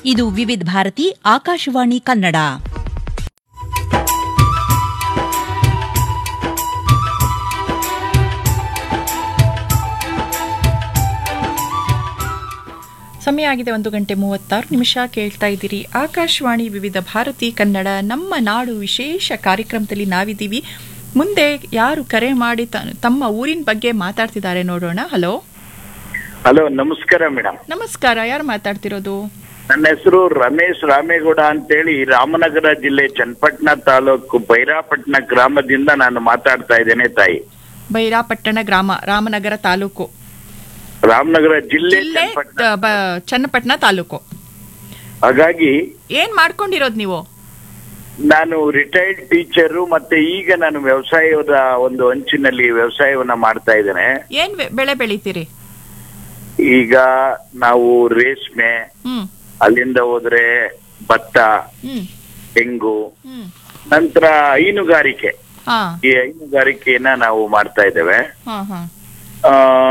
ಇದು ವಿವಿಧ ಭಾರತಿ ಆಕಾಶವಾಣಿ ಕನ್ನಡ ಸಮಯ ಆಗಿದೆ ಒಂದು ಗಂಟೆ ಮೂವತ್ತಾರು ನಿಮಿಷ ಕೇಳ್ತಾ ಇದ್ದೀರಿ ಆಕಾಶವಾಣಿ ವಿವಿಧ ಭಾರತಿ ಕನ್ನಡ ನಮ್ಮ ನಾಡು ವಿಶೇಷ ಕಾರ್ಯಕ್ರಮದಲ್ಲಿ ನಾವಿದ್ದೀವಿ ಮುಂದೆ ಯಾರು ಕರೆ ಮಾಡಿ ತ- ತಮ್ಮ ಊರಿನ ಬಗ್ಗೆ ಮಾತಾಡ್ತಿದ್ದಾರೆ ನೋಡೋಣ ಹಲೋ ಹಲೋ ನಮಸ್ಕಾರ ಮೇಡಮ್ ನಮಸ್ಕಾರ ಯಾರು ಮಾತಾಡ್ತಿರೋದು ನನ್ನ ಹೆಸರು ರಮೇಶ್ ರಾಮೇಗೌಡ ಅಂತೇಳಿ ರಾಮನಗರ ಜಿಲ್ಲೆ ಚನ್ನಪಟ್ಟಣ ತಾಲೂಕು ಬೈರಾಪಟ್ಟಣ ಗ್ರಾಮದಿಂದ ನಾನು ಮಾತಾಡ್ತಾ ಇದ್ದೇನೆ ತಾಯಿ ಬೈರಾಪಟ್ಟಣ ಗ್ರಾಮ ರಾಮನಗರ ತಾಲೂಕು ರಾಮನಗರ ಜಿಲ್ಲೆ ಜಿಲ್ಲೆ ಚನ್ನಪಟ್ಟಣ ತ- ಬ- ಚನ್ನಪಟ್ಟಣ ತಾಲೂಕು ಹಾಗಾಗಿ ಏನ್ ಮಾಡ್ಕೊಂಡಿರೋದು ನೀವು ನಾನು ರಿಟೈರ್ಡ್ ಟೀಚರು ಮತ್ತೆ ಈಗ ನಾನು ವ್ಯವಸಾಯದ ಒಂದು ಅಂಚಿನಲ್ಲಿ ವ್ಯವಸಾಯವನ್ನ ಮಾಡ್ತಾ ಇದ್ದೇನೆ ಏನ್ ಬೆ- ಬೆಳೆ ಬೆಳಿತೀರಿ ಈಗ ನಾವು ರೇಷ್ಮೆ ಹ್ಮ್ ಅಲ್ಲಿಂದ ಹೋದ್ರೆ ಭತ್ತ ಹ್ಮ್ ತೆಂಗು ಹ್ಮ್ ನಂತರ ಹೈನುಗಾರಿಕೆ ಹಾ ಈ ಹೈನುಗಾರಿಕೆಯನ್ನ ನಾವು ಮಾಡ್ತಾ ಇದ್ದೇವೆ ಹಾ ಹಾ ಆ,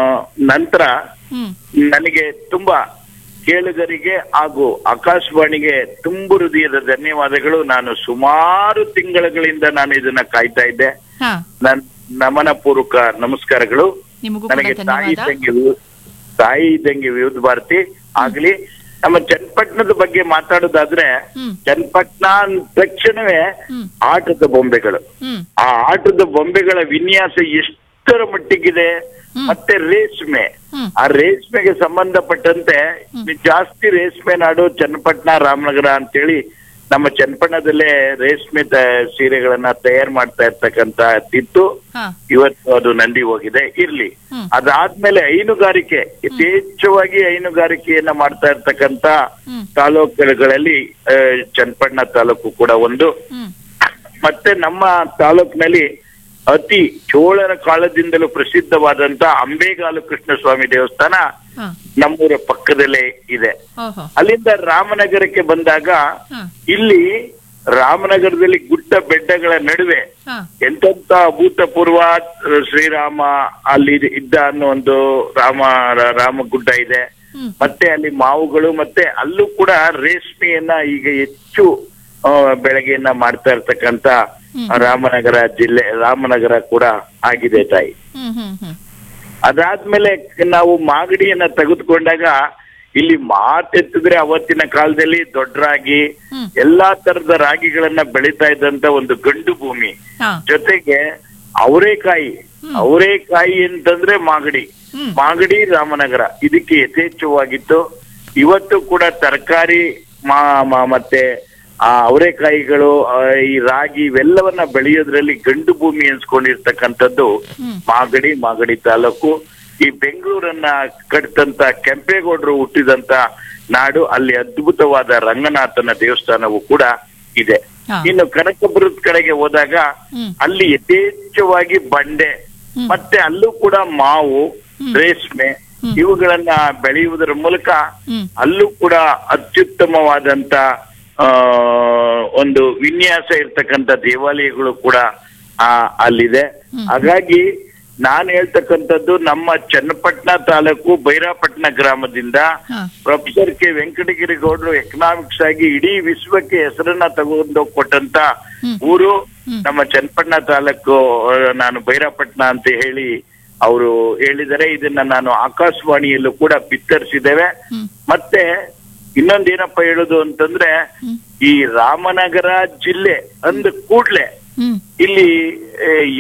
ನಂತರ ಹ್ಮ್ ನನಗೆ ತುಂಬಾ ಕೇಳುಗರಿಗೆ ಹಾಗೂ ಆಕಾಶವಾಣಿಗೆ ತುಂಬು ಹೃದಯದ ಧನ್ಯವಾದಗಳು ನಾನು ಸುಮಾರು ತಿಂಗಳುಗಳಿಂದ ನಾನು ಇದನ್ನ ಕಾಯ್ತಾ ಇದ್ದೆ ಹಾ ನನ್ ನಮನ ಪೂರ್ವಕ ನಮಸ್ಕಾರಗಳು ನಿಮಗೂ ಕೂಡ ನನಗೆ ತಾಯಿ ಧನ್ಯವಾದ ಇದ್ದಂಗೆ ವಿವು- ತಾಯಿ ಇದ್ದಂಗೆ ವಿವಿಧ ಭಾರತಿ ಆಗ್ಲಿ ನಮ್ಮ ಚನ್ನಪಟ್ಟಣದ ಬಗ್ಗೆ ಮಾತಾಡೋದಾದ್ರೆ ಹ್ಮ್ ಚನ್ನಪಟ್ಟಣ ಅಂದ ತಕ್ಷಣವೇ ಹ್ಮ್ ಆಟದ ಬೊಂಬೆಗಳು ಹ್ಮ್ ಆ ಆಟದ ಬೊಂಬೆಗಳ ವಿನ್ಯಾಸ ಎಷ್ಟರ ಮಟ್ಟಿಗಿದೆ ಹ್ಮ್. ಮತ್ತೆ ರೇಷ್ಮೆ ಹ್ಮ್ ಆ ರೇಷ್ಮೆಗೆ ಸಂಬಂಧಪಟ್ಟಂತೆ ಜಾಸ್ತಿ ರೇಷ್ಮೆ ನಾಡು ಚನ್ನಪಟ್ಟಣ ರಾಮನಗರ ಅಂತೇಳಿ ನಮ್ಮ ಚನ್ನಪಟ್ಟಣದಲ್ಲೇ ರೇಷ್ಮೆ ತ- ಸೀರೆಗಳನ್ನ ತಯಾರು ಮಾಡ್ತಾ ಇರ್ತಕ್ಕಂತ ತಿತ್ತು ಹಾ ಇವತ್ತು ಅದು ನಂದಿ ಹೋಗಿದೆ ಇರ್ಲಿ ಹ್ಮ್. ಅದಾದ್ಮೇಲೆ ಹೈನುಗಾರಿಕೆ ಯಥೇಚ್ಛವಾಗಿ ಹೈನುಗಾರಿಕೆಯನ್ನ ಮಾಡ್ತಾ ಇರ್ತಕ್ಕಂತ ಹ್ಮ್ ತಾಲೂಕುಗಳಲ್ಲಿ ಆ, ಚನ್ನಪಟ್ಟಣ ತಾಲೂಕು ಕೂಡ ಒಂದು ಹ್ಮ್ ಮತ್ತೆ ನಮ್ಮ ತಾಲೂಕಿನಲ್ಲಿ ಅತಿ ಚೋಳರ ಕಾಲದಿಂದಲೂ ಪ್ರಸಿದ್ಧವಾದಂತ ಅಂಬೇಗಾಲು ಕೃಷ್ಣಸ್ವಾಮಿ ದೇವಸ್ಥಾನ ಹಾ ನಮ್ಮೂರ ಪಕ್ಕದಲ್ಲೇ ಇದೆ ಓಹೋ ಅಲ್ಲಿಂದ ರಾಮನಗರಕ್ಕೆ ಬಂದಾಗ ಹಾ ಇಲ್ಲಿ ರಾಮನಗರದಲ್ಲಿ ಗುಡ್ಡ ಬೆಟ್ಟಗಳ ನಡುವೆ ಹಾ ಎಂತೆಂತ ಅಭೂತಪೂರ್ವ ಶ್ರೀರಾಮ ಅಲ್ಲಿ ಇದ್ದ ಅನ್ನೋ ಒಂದು ರಾಮ ರಾಮ ಗುಡ್ಡ ಇದೆ ಹ್ಮ್ ಮತ್ತೆ ಅಲ್ಲಿ ಮಾವುಗಳು ಮತ್ತೆ ಅಲ್ಲೂ ಕೂಡ ರೇಷ್ಮೆಯನ್ನ ಈಗ ಹೆಚ್ಚು ಆ, ಬೆಳಗ್ಗೆಯನ್ನ ಮಾಡ್ತಾ ಇರ್ತಕ್ಕಂತ ಹ್ಮ್. ರಾಮನಗರ ಜಿಲ್ಲೆ ರಾಮನಗರ ಕೂಡ ಆಗಿದೆ ತಾಯಿ ಹ್ಮ್ ಹ್ಮ್ ಹ್ಮ್ ಅದಾದ್ಮೇಲೆ ನಾವು ಮಾಗಡಿಯನ್ನ ತೆಗೆದುಕೊಂಡಾಗ ಇಲ್ಲಿ ಮಾತೆತ್ತಿದ್ರೆ ಅವತ್ತಿನ ಕಾಲದಲ್ಲಿ ದೊಡ್ಡ ರಾಗಿ ಹ್ಮ್. ಎಲ್ಲಾ ತರದ ರಾಗಿಗಳನ್ನ ಬೆಳೀತಾ ಇದ್ದಂತ ಒಂದು ಗಂಡು ಭೂಮಿ ಹಾ ಜೊತೆಗೆ ಅವರೇಕಾಯಿ ಅವರೇಕಾಯಿ ಅಂತಂದ್ರೆ ಮಾಗಡಿ ಹ್ಮ್. ಮಾಗಡಿ ರಾಮನಗರ ಇದಕ್ಕೆ ಯಥೇಚ್ಛವಾಗಿತ್ತು ಇವತ್ತು ಕೂಡ ತರಕಾರಿ ಮಾ ಮಾ- ಮತ್ತೆ ಆ ಅವರೆಕಾಯಿಗಳು ಆ, ಈ ರಾಗಿ ಇವೆಲ್ಲವನ್ನ ಬೆಳೆಯೋದ್ರಲ್ಲಿ ಗಂಡು ಭೂಮಿ ಎನ್ಸ್ಕೊಂಡಿರ್ತಕ್ಕಂಥದ್ದು ಹ್ಮ್. ಮಾಗಡಿ ಮಾಗಡಿ ತಾಲೂಕು ಈ ಬೆಂಗಳೂರನ್ನ ಕಟ್ತಂತ ಕೆಂಪೇಗೌಡರು ಹುಟ್ಟಿದಂತ ನಾಡು ಅಲ್ಲಿ ಅದ್ಭುತವಾದ ರಂಗನಾಥನ ದೇವಸ್ಥಾನವು ಕೂಡ ಇದೆ ಹಾ. ಇನ್ನು ಕನಕಪುರದ ಕಡೆಗೆ ಹೋದಾಗ ಹ್ಮ್. ಅಲ್ಲಿ ಯಥೇಚ್ಛವಾಗಿ ಬಂಡೆ ಹ್ಮ್. ಮತ್ತೆ ಅಲ್ಲೂ ಕೂಡ ಮಾವು ರೇಷ್ಮೆ ಹ್ಮ್. ಇವುಗಳನ್ನ ಬೆಳೆಯುವುದರ ಮೂಲಕ ಹ್ಮ್ ಅಲ್ಲೂ ಕೂಡ ಅತ್ಯುತ್ತಮವಾದಂತ ಆ ಒಂದು ವಿನ್ಯಾಸ ಇರ್ತಕ್ಕಂಥ ದೇವಾಲಯಗಳು ಕೂಡ ಆ ಅಲ್ಲಿದೆ ಹಾಗಾಗಿ ನಾನು ಹೇಳ್ತಕ್ಕಂಥದ್ದು ನಮ್ಮ ಚನ್ನಪಟ್ಟಣ ತಾಲೂಕು ಬೈರಾಪಟ್ಟಣ ಗ್ರಾಮದಿಂದ ಹಾ ಪ್ರೊಫೆಸರ್ ಕೆ ವೆಂಕಟಗಿರಿ ಗೌಡರು ಎಕನಾಮಿಕ್ಸ್ ಆಗಿ ಇಡೀ ವಿಶ್ವಕ್ಕೆ ಹೆಸರನ್ನ ತಗೊಂಡು ಕೊಟ್ಟಂತ ಹ್ಮ್. ಊರು ಹ್ಮ್. ನಮ್ಮ ಚನ್ನಪಟ್ಟಣ ತಾಲೂಕು ಆ, ನಾನು ಬೈರಾಪಟ್ಟಣ ಅಂತ ಹೇಳಿ ಅವರು ಹೇಳಿದರೆ ಇದನ್ನ ನಾನು ಆಕಾಶವಾಣಿಯಲ್ಲೂ ಕೂಡ ಬಿತ್ತರಿಸಿದ್ದೇವೆ ಹ್ಮ್ ಮತ್ತೆ ಇನ್ನೊಂದೇನಪ್ಪ ಹೇಳುದು ಅಂತಂದ್ರೆ ಹ್ಮ್. ಈ ರಾಮನಗರ ಜಿಲ್ಲೆ ಅಂದ ಕೂಡ್ಲೆ ಹ್ಮ್ ಇಲ್ಲಿ ಏ,